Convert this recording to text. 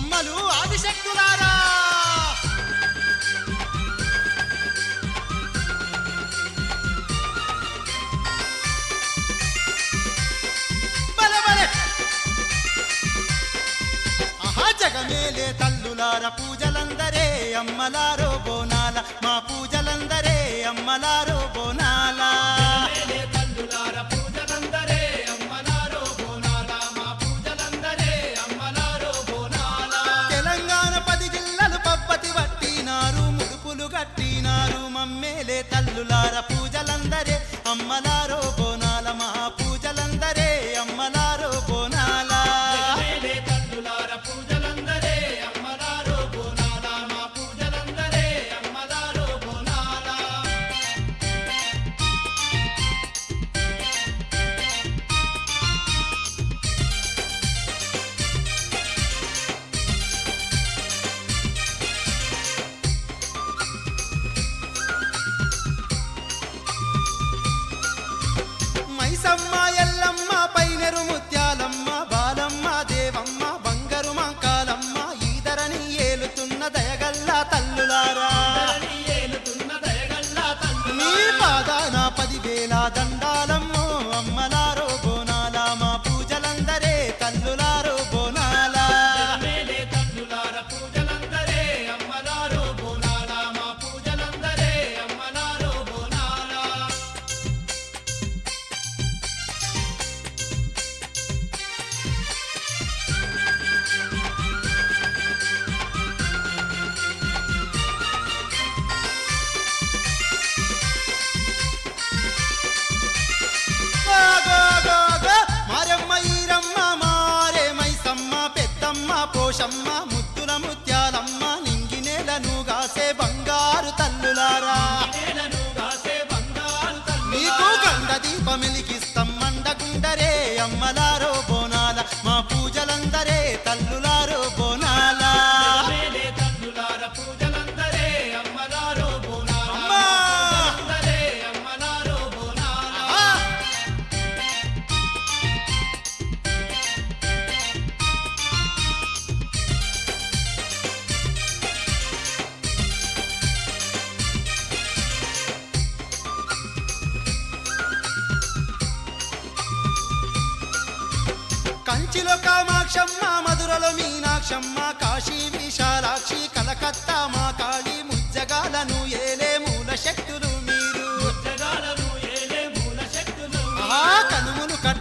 అమ్మలు ఆదిశక్తులారా బలే బలే ఆహా జగమేలే తల్లులార పూజలందరే అమ్మలారో బోనాల మా పూజలందరే అమ్మలారో బోనాల మేలే తల్లులార పూజలందరే అమ్మలారో బోనాల మా పూజలందరే అమ్మలారో బోనాల తెలంగాణ పది జిల్లలు పప్పతి పట్టినారు ముడుపులు కట్టినారు మమ్మేలే తల్లులార పూజలందరే అమ్మలారో బోనాల మా పూజలందరే అమ్మలారో బోనాల మేలే తల్లులార పూజలందరే అమ్మలారో బోనాల మా పూజలందరే అమ్మలారో బోనాల మైసమ్మ ఎల్లమ్మ పైనెరు ముత్యాలమ్మ బాలమ్మ దేవమ్మ బంగారు మంకాలమ్మ ఈదరని ఏలుతున్న దయగల్ల తల్లులారా ధరణి ఏలుతున్న దయగల్లా నీ తల్లులార పాదాన పదివేల దండాలమ్మో అమ్మలారో బోనాల మా పూజలందరే తల్లులారో బోనాల మేలే తల్లులార పూజలందరే అమ్మలారో బోనాల మా పూజలందరే అమ్మలారో బోనాల గో, గో, గో, గో. మారెమ్మ ఈరమ్మ మారే మైసమ్మ పెద్దమ్మ పోషమ్మ ముద్దుల ముత్యాలమ్మ నింగి నేలను గాసే బంగారు తల్లులారా నేలను గాసే బంగారు నీకు తల్లులార గండ దీపమెలిగిస్తాం మండగుండరే అమ్మలారో బోనాల మా పూజలందరే తల్లులారో బోనాల మేలే తల్లులార పూజలందరే అమ్మలారో బోనాల అమ్మా! పూజలందరే అమ్మలారో బోనాల ఆ! కంచిలో కామాక్షమ్మ మధురలో మీనాక్షమ్మ కాశీ విశాలాక్షి కలకత్తా మా కాళీ ముజ్జగాలను ఏలే మూల శక్తులు మీరు జగాలను ఏలే మూల శక్తులు ఆ కనుమును కట్